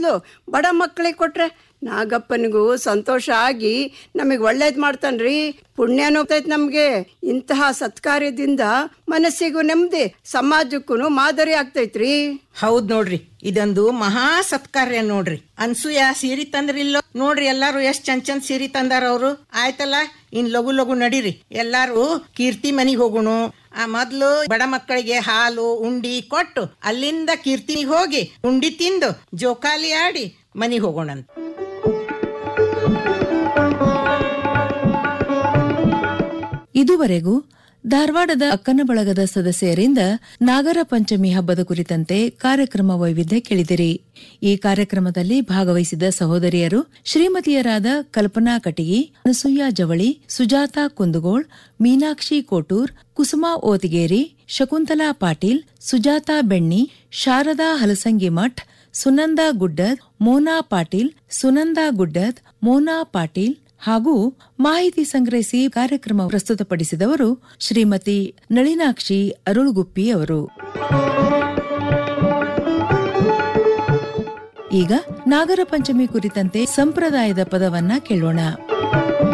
ಬದಲು ಬಡ ಮಕ್ಕಳಿಗೆ ಕೊಟ್ರೆ ನಾಗಪ್ಪನಿಗೂ ಸಂತೋಷ ಆಗಿ ನಮಗೆ ಒಳ್ಳೇದು ಮಾಡ್ತಾನ್ರಿ ಪುಣ್ಯನೂ ಹೋಗ್ತೈತೆ ನಮಗೆ ಇಂತಹ ಸತ್ಕಾರ್ಯದಿಂದ ಮನಸ್ಸಿಗೂ ನೆಮ್ಮದಿ ಸಮಾಜಕ್ಕೂ ಮಾದರಿ ಆಗ್ತೈತ್ರಿ ಹೌದ್ ನೋಡ್ರಿ ಇದೊಂದು ಮಹಾ ಸತ್ಕಾರ್ಯ ನೋಡ್ರಿ ಅನ್ಸೂಯ ಸೀರೆ ತಂದ್ರಿಲ್ಲೋ ನೋಡ್ರಿ ಎಲ್ಲಾರು ಎಷ್ಟ್ ಚಂದ್ ಚಂದ್ ಸೀರೆ ತಂದಾರ ಅವ್ರು ಆಯ್ತಲ್ಲ ಇನ್ ಲಗು ಲಗು ನಡೀರಿ ಎಲ್ಲಾರು ಕೀರ್ತಿ ಮನಿಗ್ ಹೋಗೋಣ ಆ ಮೊದ್ಲು ಬಡ ಮಕ್ಕಳಿಗೆ ಹಾಲು ಉಂಡಿ ಕೊಟ್ಟು ಅಲ್ಲಿಂದ ಕೀರ್ತಿ ಹೋಗಿ ಉಂಡಿ ತಿಂದು ಜೋಕಾಲಿ ಆಡಿ ಮನಿಗ್ ಹೋಗೋಣಂತ ಇದುವರೆಗೂ ಧಾರವಾಡದ ಅಕ್ಕನ ಬಳಗದ ಸದಸ್ಯರಿಂದ ನಾಗರ ಪಂಚಮಿ ಹಬ್ಬದ ಕುರಿತಂತೆ ಕಾರ್ಯಕ್ರಮ ವೈವಿಧ್ಯ ಕೇಳಿದಿರಿ ಈ ಕಾರ್ಯಕ್ರಮದಲ್ಲಿ ಭಾಗವಹಿಸಿದ ಸಹೋದರಿಯರು ಶ್ರೀಮತಿಯರಾದ ಕಲ್ಪನಾ ಕಟಗಿ ಅನಸೂಯ ಜವಳಿ ಸುಜಾತಾ ಕುಂದಗೋಳ್ ಮೀನಾಕ್ಷಿ ಕೋಟೂರ್ ಕುಸುಮಾ ಓತಿಗೇರಿ ಶಕುಂತಲಾ ಪಾಟೀಲ್ ಸುಜಾತಾ ಬೆಣ್ಣಿ ಶಾರದಾ ಹಲಸಂಗಿ ಮಠ್ ಸುನಂದಾ ಗುಡ್ಡದ್ ಮೋನಾ ಪಾಟೀಲ್ ಸುನಂದಾ ಗುಡ್ಡದ್ ಮೋನಾ ಪಾಟೀಲ್ ಹಾಗೂ ಮಾಹಿತಿ ಸಂಗ್ರಹಿಸಿ ಕಾರ್ಯಕ್ರಮ ಪ್ರಸ್ತುತಪಡಿಸಿದವರು ಶ್ರೀಮತಿ ನಳಿನಾಕ್ಷಿ ಅರುಳುಗುಪ್ಪಿ ಅವರು ಈಗ ನಾಗರ ಪಂಚಮಿ ಕುರಿತಂತೆ ಸಂಪ್ರದಾಯದ ಪದವನ್ನ ಕೇಳೋಣ